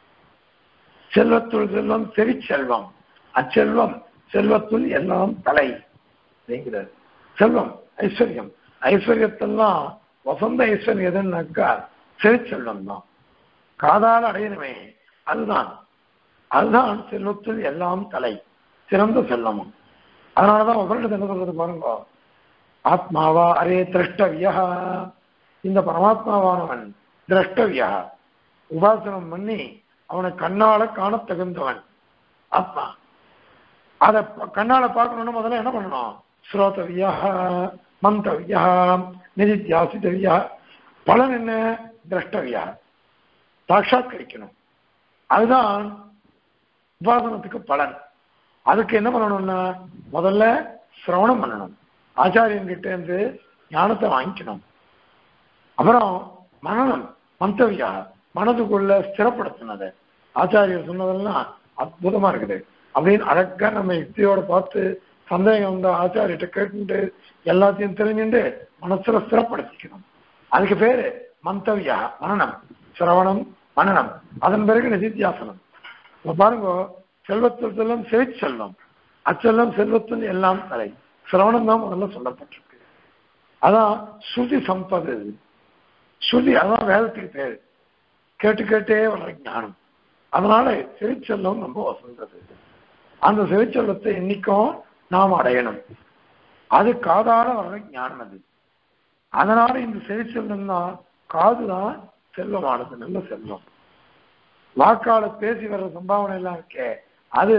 செல்வத்துள் செல்வம் செவிச்செல்வம் அச்செல்வம் செல்வத்துள் எல்லாம் தலை அப்படிங்கிறார் செல்வம் ஐஸ்வர்யம் ஐஸ்வர்யத்தெல்லாம் வசந்த ஐஸ்வர்யம் எதுன்னாக்கா செவிச்செல்வம் தான் காதால் அடையணுமே அதுதான் அதுதான் செல்வத்தில் எல்லாம் தலை சிறந்த செல்வமும் அதனாலதான் உபரிடத்து என்ன சொல்றது பாருங்க ஆத்மாவா அரே திரஷ்டவியா இந்த பரமாத்மாவானவன் திரஷ்டவியா உபாசனம் பண்ணி அவனை கண்ணால காணத் தகுந்தவன் ஆத்மா அதை ப- கண்ணால பார்க்கணும்னு முதல்ல என்ன பண்ணணும் ஸ்ரோதவியா மந்தவியா நிதித்தியாசித்தவியா பலன் என்ன திரஷ்டவியா சாட்சாத்கரிக்கணும் அதுதான் உபாசனத்துக்கு பலன் அதுக்கு என்ன பண்ணணும்னா முதல்ல சிரவணம் பண்ணணும் ஆச்சாரியன் கிட்ட இருந்து ஞானத்தை வாங்கிக்கணும் அப்புறம் மனநம் மந்தவியா மனதுக்குள்ள ஸ்திரப்படுத்தினது ஆச்சாரியர் சொன்னதெல்லாம் அற்புதமா இருக்குது அப்படின்னு அழகா நம்ம யுக்தியோட பார்த்து சந்தேகம் வந்த ஆச்சாரியிட்ட கேட்டுட்டு எல்லாத்தையும் தெரிஞ்சுட்டு மனசுல ஸ்திரப்படுத்திக்கணும் அதுக்கு பேரு மந்தவியா மனநம் சிரவணம் மனநம் அதன் பிறகு நிதித்தியாசனம் இப்ப பாருங்க செல்வத்தில் செல்வம் செவிச் செல்வம் அச்செல்வம் செல்வத்தில் எல்லாம் தலை சிரவணம் தான் முதல்ல சொல்லப்பட்டிருக்கு அதான் ஸ்ருதி சம்பது ஸ்ருதி அதான் வேதத்துக்கு பேரு கேட்டு கேட்டே வர்ற ஞானம் அதனால செவிச்செல்வம் ரொம்ப வசந்தது அந்த செவிச்செல்வத்தை என்னைக்கும் நாம் அடையணும் அது காதால வர்ற ஞானம் அது அதனால இந்த செவிச்செல்வம் தான் காதுதான் செல்வமானது நல்ல செல்வம் வாக்கால பேசி வர்ற சம்பாவனை எல்லாம் இருக்கே அது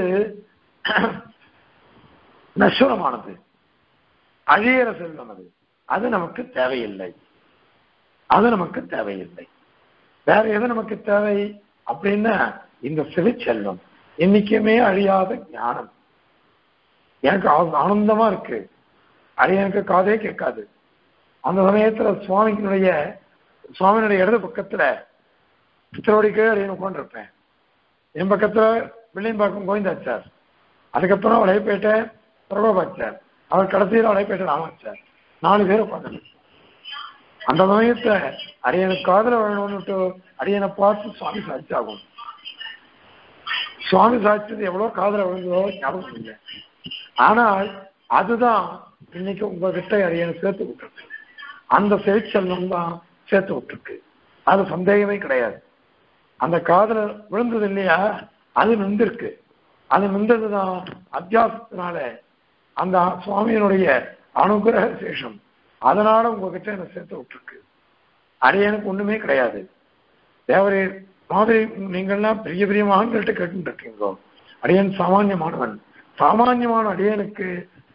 நஸ்வரமானது அழியிற செல்வம் அது அது நமக்கு தேவையில்லை அது நமக்கு தேவையில்லை வேற எது நமக்கு தேவை அப்படின்னா இந்த செவிச்செல்வம் என்னைக்குமே அழியாத ஞானம் எனக்கு ஆ- ஆனந்தமா இருக்கு அது எனக்கு காதே கேட்காது அந்த சமயத்துல சுவாமியினுடைய சுவாமியினுடைய இடது பக்கத்துல திருவடி கீழே அடியன் உட்காந்துருப்பேன் என் பக்கத்துல வெள்ளியம்பாக்கம் கோவிந்தாச்சார் அதுக்கப்புறம் வளையப்பேட்டை பிரபபாச்சார் அவர் கடைசியில் வளையப்பேட்டை ராமாச்சார் நாலு பேர் உட்காந்து அந்த சமயத்துல அடியனுக்கு காதல வேணும்னுட்டு அடியனை பார்த்து சுவாமி சாட்சியாகும் சுவாமி சாட்சியது எவ்வளவு காதல விழுந்ததோ ஞாபகம் இல்லை ஆனால் அதுதான் இன்னைக்கு உங்ககிட்ட அடியனை சேர்த்து விட்டுருக்கு அந்த செவிச்செல்வம் தான் சேர்த்து விட்டுருக்கு அது சந்தேகமே கிடையாது அந்த காதல விழுந்தது இல்லையா அது நின்றுருக்கு அது நின்றதுதான் அத்தியாசத்தினால அந்த சுவாமியினுடைய அனுகிரக சேஷம் அதனால உங்ககிட்ட என்ன சேர்த்து விட்டுருக்கு அடியனுக்கு ஒண்ணுமே கிடையாது தேவரே மாதிரி நீங்கள்லாம் பெரிய பெரிய மகான்கள்ட்ட கேட்டுட்டு இருக்கீங்க அடியன் சாமானியமானவன் சாமானியமான அடியனுக்கு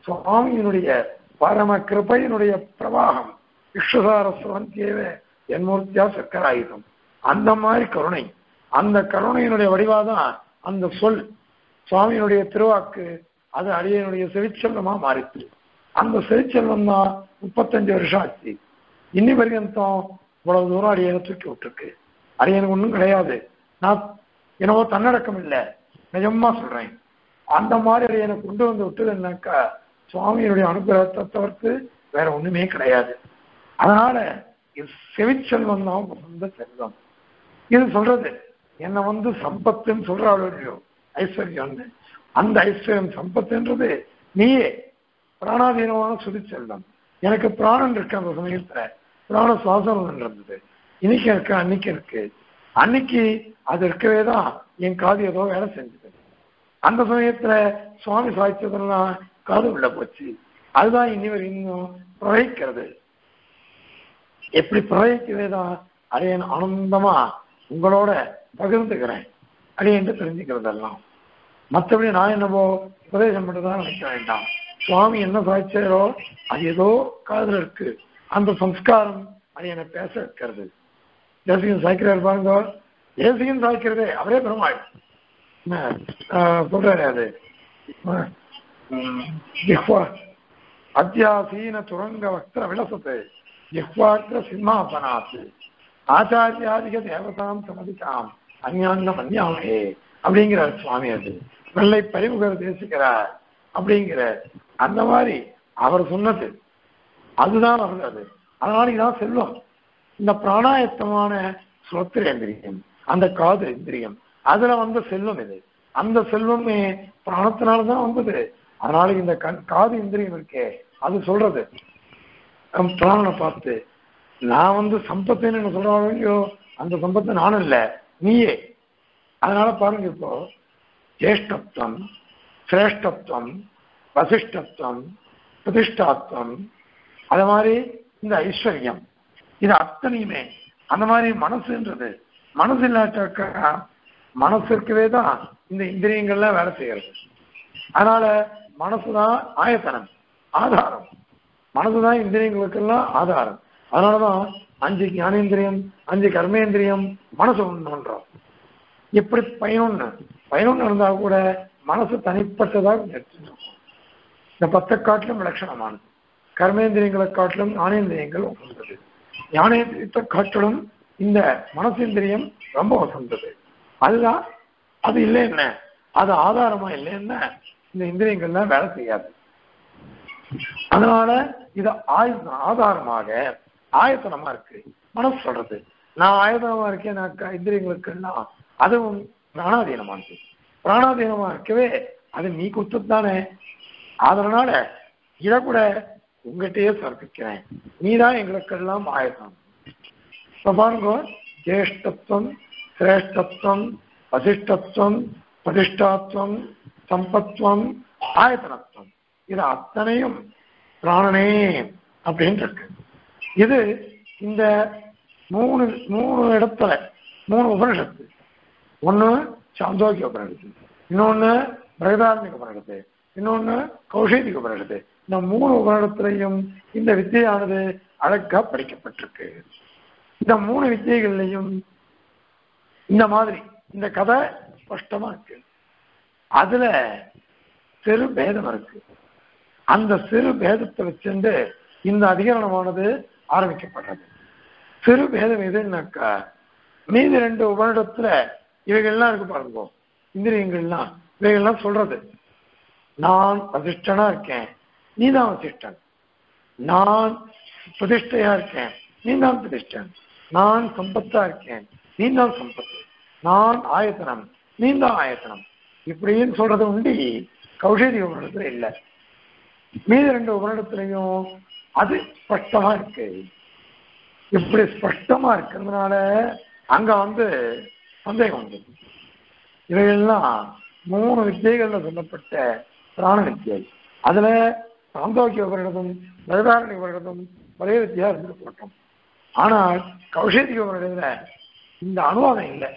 சுவாமியினுடைய பரம கிருபையினுடைய பிரவாகம் விஸ்வசாரஸ்வந்தியவ என்மூர்த்தியா சக்கராயுதம் அந்த மாதிரி கருணை அந்த கருணையினுடைய வடிவாதான் அந்த சொல் சுவாமியினுடைய திருவாக்கு அது அடியனுடைய செவிச்செல்வமா மாறிச்சு அந்த செவிச்செல்வம் தான் முப்பத்தஞ்சு வருஷம் ஆச்சு இன்னி பர்யந்தம் இவ்வளவு தூரம் அடியனை தூக்கி விட்டுருக்கு அடியனுக்கு ஒன்றும் கிடையாது நான் என்னவோ தன்னடக்கம் இல்லை நிஜமா சொல்றேன் அந்த மாதிரி அடியனை கொண்டு வந்து விட்டதுன்னாக்கா சுவாமியினுடைய அனுகிரகத்தை தவிர்த்து வேற ஒண்ணுமே கிடையாது அதனால இது செவிச்செல்வம் தான் சொந்த செல்வம் இது சொல்றது என்னை வந்து சம்பத்துன்னு சொல்றாளோ இல்லையோ ஐஸ்வர்யம்னு அந்த ஐஸ்வர்யம் சம்பத்துன்றது நீயே பிராணாதீனமான சுதி செல்வம் எனக்கு பிராணன் இருக்கு அந்த சமயத்துல பிராண சுவாசனம் இருந்தது இன்னைக்கு இருக்கு அன்னைக்கு இருக்கு அன்னைக்கு அது இருக்கவே தான் என் காது ஏதோ வேலை செஞ்சது அந்த சமயத்துல சுவாமி சாய்ச்சதெல்லாம் காது உள்ள போச்சு அதுதான் இனி வரை இன்னும் பிரவகிக்கிறது எப்படி பிரவகிக்கவே தான் அடையன் ஆனந்தமா உங்களோட பகிர்ந்துக்கிறேன் அடையன்ட்டு தெரிஞ்சுக்கிறதெல்லாம் மற்றபடி நான் என்னவோ உபதேசம் மட்டும்தான் நினைக்க வேண்டாம் சுவாமி என்ன சாய்ச்சாரோ அது ஏதோ காதுல இருக்கு அந்த சம்ஸ்காரம் அடையனை பேச வைக்கிறது தேசிகன் சாய்க்கிறார் பாருங்க தேசிகன் சாய்க்கிறதே அவரே பெருமாள் என்ன, ஆஹ், சொல்றாரு அது ஆஹ், ஜிஹ்வா அத்தியாசீன துரங்க வக்திர விலசத்து ஜிஹ்வாக்ர சிம்மாசனாத்து ஆச்சாரியாதிக தேவதாம் சமதிக்காம் அந்யாங்கம் அந்யாமே அப்படிங்கிறார் சுவாமி அது வெள்ளை பரிமுகர் தேசிக்கிறார் அப்படிங்கிற அந்த மாதிரி அவர் சொன்னது அதுதான் வருது அது அதனால இதான் செல்வம் இந்த பிராணாயத்தமான சுரத்திரேந்திரியம் அந்த காது இந்திரியம் அதுல வந்த செல்வம் இது அந்த செல்வமே பிராணத்தினால தான் வந்தது அதனால இந்த கண் காது இந்திரியம் இருக்கே அது சொல்றது நம் பிராணனை பார்த்து நான் வந்து சம்பத்துன்னு என்ன சொல்றாங்க இல்லையோ அந்த சம்பத்து நானும் இல்லை நீயே அதனால பாருங்க இப்போ ஜேஷ்டத்துவம் சிரேஷ்டத்துவம் வசிஷ்டத்துவம் பிரதிஷ்டாத்துவம் அது மாதிரி இந்த ஐஸ்வர்யம் இது அத்தனையுமே அந்த மாதிரி மனசுன்றது மனசு இல்லாட்டாக்கா மனசு இருக்கவே தான் இந்த இந்திரியங்கள்லாம் வேலை செய்யறது அதனால மனசுதான் ஆயத்தனம் ஆதாரம் மனசுதான் இந்திரியங்களுக்கெல்லாம் ஆதாரம் அதனாலதான் அஞ்சு ஞானேந்திரியம் அஞ்சு கர்மேந்திரியம் மனசு ஒன்று பண்றோம் எப்படி பயனொன்னு பயனொன்னு இருந்தா கூட மனசு தனிப்பட்டதாக எடுத்துருக்கும் இந்த பத்தை காட்டிலும் விலட்சணமானது கர்மேந்திரியங்களை காட்டிலும் ஞானேந்திரியங்கள் உசந்தது ஞானேந்திரியத்தை காட்டிலும் இந்த மனசேந்திரியம் ரொம்ப உசந்தது அதுதான் அது இல்லை என்ன அது ஆதாரமா இல்லை என்ன இந்த இந்திரியங்கள்லாம் வேலை செய்யாது அதனால இது ஆயு ஆதாரமாக ஆயத்தனமா இருக்கு மனசு சொல்றது நான் ஆயத்தனமா இருக்கேன் நான் க- இந்திரியங்களுக்கெல்லாம் அதுவும் பிராணாதீனமானது பிராணாதீனமா இருக்கவே அது நீ குத்துத்தானே அதனால இதை கூட உங்ககிட்டயே சமர்ப்பிக்கிறேன் நீதான் எங்களுக்கெல்லாம் ஆயத்தம் இப்ப பாருங்க ஜேஷ்டத்துவம் சிரேஷ்டத்துவம் வசிஷ்டத்துவம் பிரதிஷ்டாத்துவம் சம்பத்துவம் ஆயத்தனத்துவம் இது அத்தனையும் பிராணனே அப்படின்னு இருக்கு இது இந்த மூணு மூணு இடத்துல மூணு உபனிஷத்து ஒண்ணு சாந்தோக்கிய உபனிஷத்து இன்னொன்னு பிரகதாரணிக உபனிஷத்து இன்னொன்னு கௌஷேதிக உபனிஷத்து இந்த மூணு உபனிடத்திலையும் இந்த வித்தியானது அழகா படிக்கப்பட்டிருக்கு இந்த மூணு வித்தியகள்லையும் இந்த மாதிரி இந்த கதை ஸ்பஷ்டமா இருக்கு அதுல சிறு பேதம் இருக்கு அந்த சிறு பேதத்தை வச்சுட்டு இந்த அதிகரணமானது ஆரம்பிக்கப்படுறது சிறு பேதம் எதுன்னாக்கா மீதி ரெண்டு உபனிடத்துல இவைகள்லாம் இருக்கு பாருங்க இந்திரியங்கள்லாம் இவைகள்லாம் சொல்றது நான் வசிஷ்டனா இருக்கேன் நீதான் வசிஷ்டன் நான் பிரதிஷ்டையா இருக்கேன் நீதான் பிரதிஷ்டன் நான் சம்பத்தா இருக்கேன் நீதான் சம்பத்து நான் ஆயத்தனம் நீதான் ஆயத்தனம் இப்படின்னு சொல்றது உண்டி கௌஷேதி உபனிடத்துல இல்ல மீதி ரெண்டு உபனிடத்துலையும் அது ஸ்பஷ்டமா இருக்கு இப்படி ஸ்பஷ்டமா இருக்கிறதுனால அங்க வந்து சந்தேகம் வந்தது இவையெல்லாம் மூணு வித்தியைகள்ல சொல்லப்பட்ட பிராண வித்தியை அதுல சாந்தோக்கிய உபரிடதும் பிரதாரணி உபரிடதும் ஒரே வித்தியா இருந்துட்டு போட்டோம் ஆனால் கௌஷேதிக உபரிடத்துல இந்த அனுவாதம் இல்லை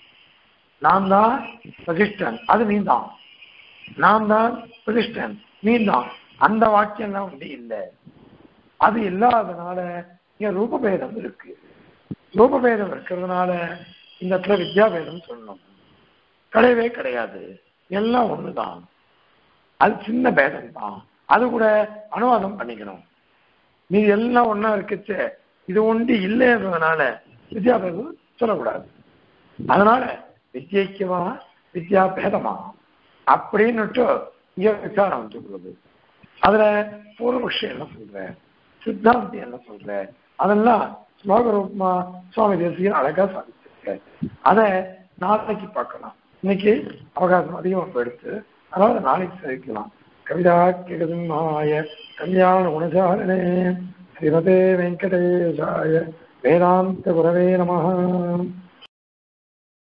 நான் தான் பிரதிஷ்டன் அது நீ தான் நான் தான் பிரதிஷ்டன் நீ தான் அந்த வாக்கியம்லாம் வந்து இல்லை அது இல்லாதனால இங்க ரூபபேதம் இருக்கு ரூபபேதம் இருக்கிறதுனால இந்த இடத்துல வித்யாபேதம் சொல்லணும் கிடையவே கிடையாது எல்லாம் ஒண்ணுதான் அது சின்ன பேதம் தான் அது கூட அனுவாதம் பண்ணிக்கணும் மீதி எல்லாம் ஒண்ணா இருக்குச்சு இது ஒன்று இல்லைன்றதுனால வித்யாபேதம் சொல்லக்கூடாது அதனால வித்யைக்குமா வித்யா பேதமா அப்படின்னுட்டு இங்க விசாரம் வந்துள்ளது அதுல பூர்வபக்ஷி என்ன சொல்ற சித்தாந்தி என்ன சொல்ற அதெல்லாம் ஸ்லோக ரூபமா சுவாமி தேசியம் அழகா சாதிச்சிருக்க அதை நாளைக்கு பார்க்கலாம் இன்னைக்கு அவகாசம் அதிகமாக எடுத்து அதனால நாளைக்கு சேர்க்கலாம் கவிதா கிருதமாய கல்யாண குணசாரணே ஸ்ரீமதே வெங்கடேஷாய வேதாந்த குரவே நமः